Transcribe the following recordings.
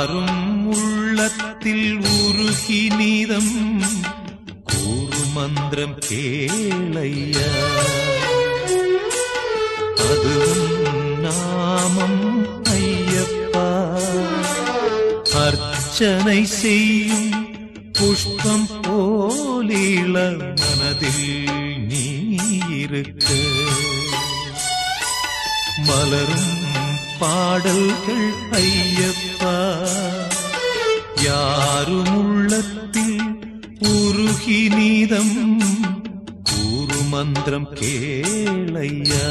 யாரும் உள்ளத்தில் உருகி நீதம் கூறு மந்திரம் கேளையா அதுவும் நாமம் ஐயப்பா அர்ச்சனை செய்யும் புஷ்பம் போலீள மனதில் நீ இருக்க மலரும் பாடல்கள் ஐயப்பா யாரும் உள்ளத்தில் உருகி நீதம் கூறு மந்திரம் கேளையா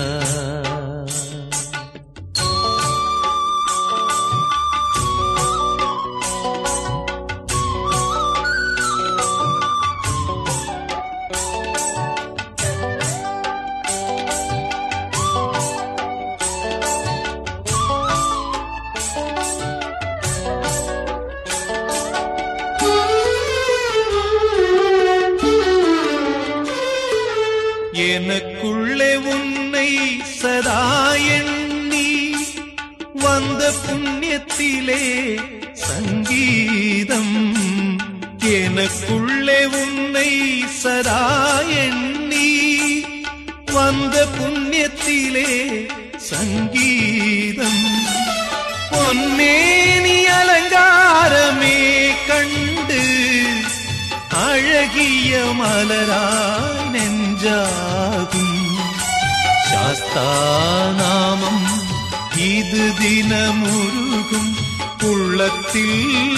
எனக்குள்ளே உன்னை சதா எண்ணி வந்த புண்ணியத்திலே சங்கீதம் எனக்குள்ளே உன்னை சதா எண்ணி வந்த புண்ணியத்திலே சங்கீதம் பொன்னேனி அலங்காரமே கண்டு அழகிய மலராய் நெஞ்சாகும் சாஸ்தாநாமம் இது தினமுருகும் உள்ளத்தில்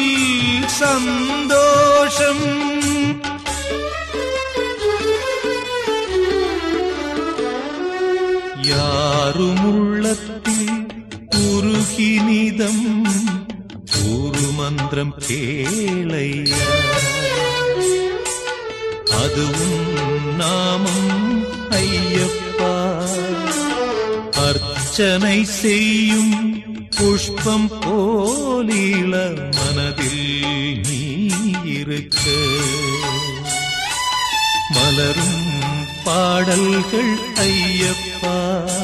சந்தோஷம் யாரும் உள்ளத்தில் உருகி நிதம் ஒரு மந்திரம் கேளையா அதுவும் நாமம் ஐயப்பா அர்ச்சனை செய்யும் புஷ்பம் போலீள மனதில் நீ இருக்க மலரும் பாடல்கள் ஐயப்பா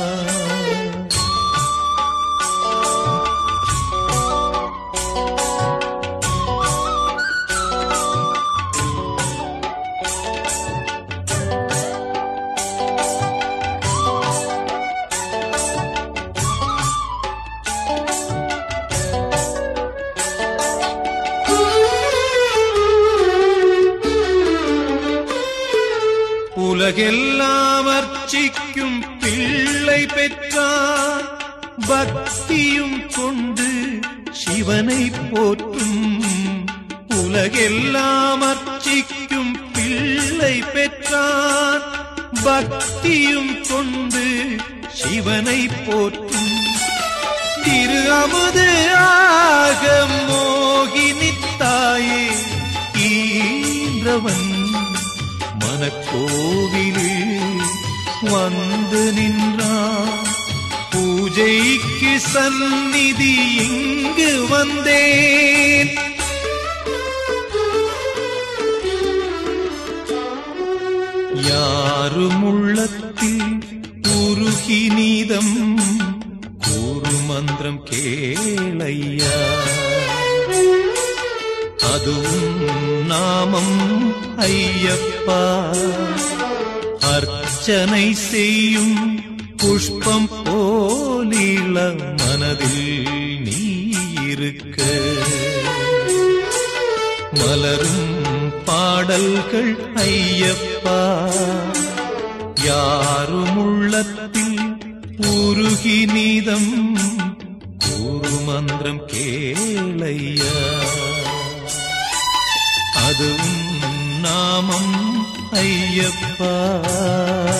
உலகெல்லாம் அர்ச்சிக்கும் பிள்ளை பெற்றார் பக்தியும் கொண்டு சிவனை போற்றும் உலகெல்லாம் அர்ச்சிக்கும் பிள்ளை பெற்றார் பக்தியும் கொண்டு சிவனை போற்றும் திரு அமுது ஆக மோகினித்தாயே ஈன்றவன் மனக்கோவிலில் வந்து நின்றான் பூஜைக்கு சந்நிதி இங்கு வந்தேன் யாரும் உள்ளத்தில் உருகி நீதம் கூறு மந்திரம் கேளையா அதுவும் நாமம் ஐயப்பா அர்ச்சனை செய்யும் புஷ்பம் போலீள மனதில் நீ இருக்க மலரும் பாடல்கள் ஐயப்பா யாரும் உள்ளத்தில் உருகி நீதம் கூறு மந்திரம் கேளையா அதுவும் நாமம் ஐயப்பா